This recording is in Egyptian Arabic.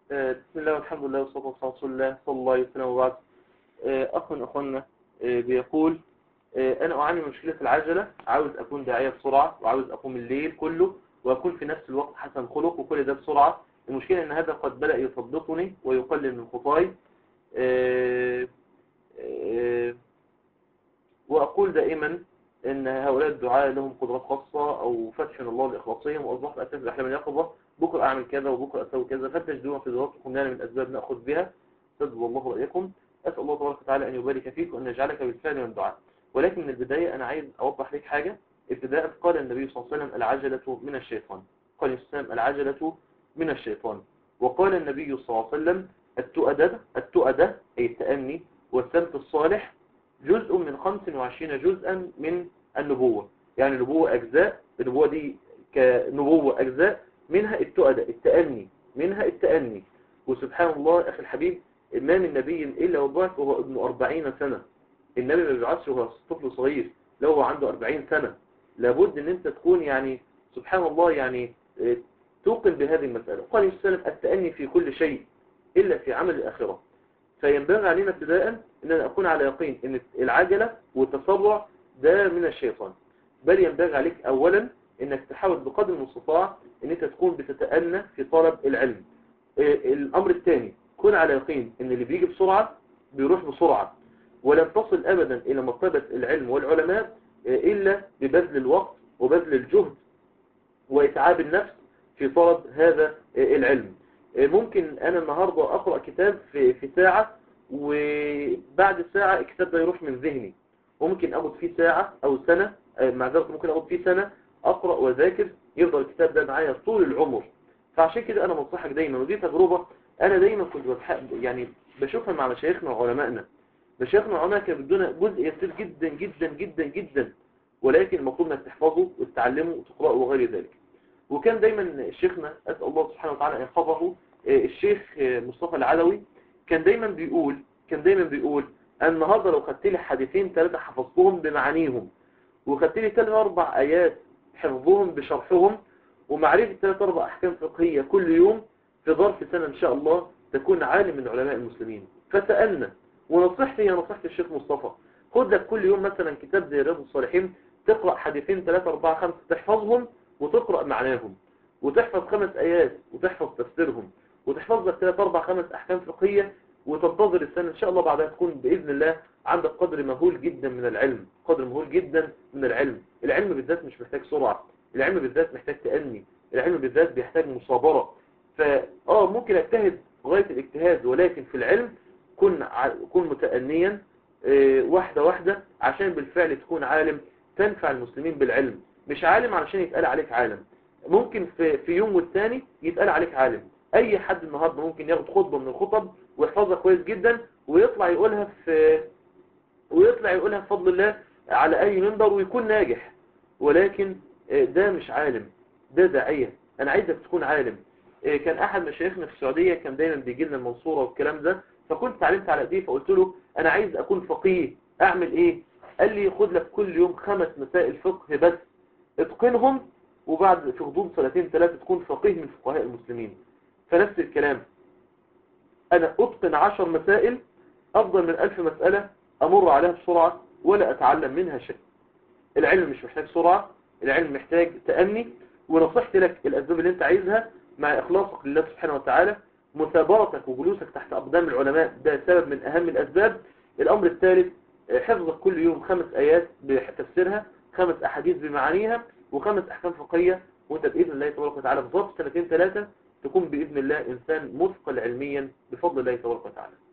آه، بسم الله والحمد لله والصلاة والسلام على رسول الله صلى الله عليه وسلم وبعد آه، أخ من أخواننا آه، بيقول آه، أنا أعاني من مشكلة العجلة عاوز أكون داعية بسرعة وعاوز أقوم الليل كله وأكون في نفس الوقت حسن خلق وكل ده بسرعة المشكلة أن هذا قد بدأ يصدقني ويقلل من خطاي آه، آه، وأقول دائما أن هؤلاء الدعاء لهم قدرات خاصة أو فتح من الله لإخلاصهم وأصبحت أساس الأحلام اليقظة بكرة أعمل كذا وبكرة أسوي كذا فتجدون في ذواتكم لنا من أسباب نأخذ بها سدد الله رأيكم أسأل الله تبارك وتعالى أن يبارك فيك وأن يجعلك بالفعل من الدعاء ولكن من البداية أنا عايز أوضح لك حاجة ابتداء قال النبي صلى الله عليه وسلم العجلة من الشيطان قال الإسلام العجلة من الشيطان وقال النبي صلى الله عليه وسلم التؤدة التؤدة أي التأني والسمت الصالح جزء من 25 جزءا من النبوة يعني النبوة أجزاء النبوة دي كنبوة أجزاء منها التؤدة التأني منها التأني وسبحان الله أخي الحبيب ما من نبي إلا وبعث وهو ابن أربعين سنة النبي ما بيبعثش وهو طفل صغير لو هو عنده أربعين سنة لابد ان انت تكون يعني سبحان الله يعني اه، توقن بهذه المسألة قال عليه السلام التأني في كل شيء إلا في عمل الآخرة فينبغي علينا ابتداء ان أنا أكون على يقين ان العجلة والتسرع ده من الشيطان بل ينبغي عليك أولا انك تحاول بقدر المستطاع ان انت تكون بتتأنى في طلب العلم اه، الأمر الثاني كن على يقين ان اللي بيجي بسرعة بيروح بسرعة ولن تصل أبدا إلى مرتبة العلم والعلماء إلا ببذل الوقت وبذل الجهد وإتعاب النفس في طلب هذا العلم ممكن أنا النهاردة أقرأ كتاب في, في ساعة وبعد ساعة الكتاب ده يروح من ذهني وممكن أخذ فيه ساعة أو سنة مع ذلك ممكن أخذ فيه سنة أقرأ وذاكر يفضل الكتاب ده معايا طول العمر فعشان كده أنا منصحك دايما ودي تجربة أنا دايما كنت بتح... يعني بشوفها مع مشايخنا وعلمائنا مشايخنا وعلمائنا كانوا بدون جزء يسير جدا جدا جدا جدا ولكن المفروض انك تحفظه وتتعلمه وتقرأه وغير ذلك وكان دايما شيخنا أسأل الله سبحانه وتعالى أن يحفظه الشيخ مصطفى العلوي كان دايما بيقول كان دايما بيقول النهارده لو خدت لي حديثين ثلاثة حفظتهم بمعانيهم وخدت لي ثلاث أربع آيات حفظهم بشرحهم ومعرفة ثلاث أربع أحكام فقهية كل يوم في ظرف سنة إن شاء الله تكون عالم من علماء المسلمين فتأنى ونصيحتي هي نصيحة الشيخ مصطفى خد لك كل يوم مثلا كتاب زي رياض الصالحين تقرأ حديثين ثلاثة أربعة خمسة تحفظهم وتقرأ معناهم وتحفظ خمس آيات وتحفظ تفسيرهم وتحفظ لك ثلاثة أربع خمس أحكام فقهية وتنتظر السنة إن شاء الله بعدها تكون بإذن الله عندك قدر مهول جدا من العلم قدر مهول جدا من العلم العلم بالذات مش محتاج سرعة العلم بالذات محتاج تأني العلم بالذات بيحتاج مصابرة فآه ممكن اجتهد غاية الاجتهاد ولكن في العلم كن ع... كن متأنيا اه واحدة واحدة عشان بالفعل تكون عالم تنفع المسلمين بالعلم مش عالم علشان يتقال عليك عالم ممكن في, في يوم والتاني يتقال عليك عالم اي حد النهاردة ممكن ياخد خطبة من الخطب ويحفظها كويس جدا ويطلع يقولها في ويطلع يقولها بفضل الله على اي منبر ويكون ناجح ولكن اه ده مش عالم ده داعية انا عايزك تكون عالم اه كان احد مشايخنا في السعودية كان دايما بيجي لنا المنصورة والكلام ده فكنت تعلمت على ايديه فقلت له انا عايز اكون فقيه اعمل ايه قال لي خد لك كل يوم خمس مسائل فقه بس اتقنهم وبعد في غضون سنتين ثلاثة تكون فقيه من فقهاء المسلمين فنفس الكلام انا اتقن عشر مسائل افضل من الف مسألة امر عليها بسرعة ولا اتعلم منها شيء العلم مش محتاج سرعة العلم محتاج تأني ونصيحتي لك الاسباب اللي انت عايزها مع اخلاصك لله سبحانه وتعالى مثابرتك وجلوسك تحت أقدام العلماء ده سبب من أهم الأسباب الأمر الثالث حفظك كل يوم خمس آيات بتفسيرها خمس أحاديث بمعانيها وخمس أحكام فقهية وانت بإذن الله تبارك وتعالى في ظرف سنتين ثلاثة تكون بإذن الله إنسان مثقل علميا بفضل الله تبارك وتعالى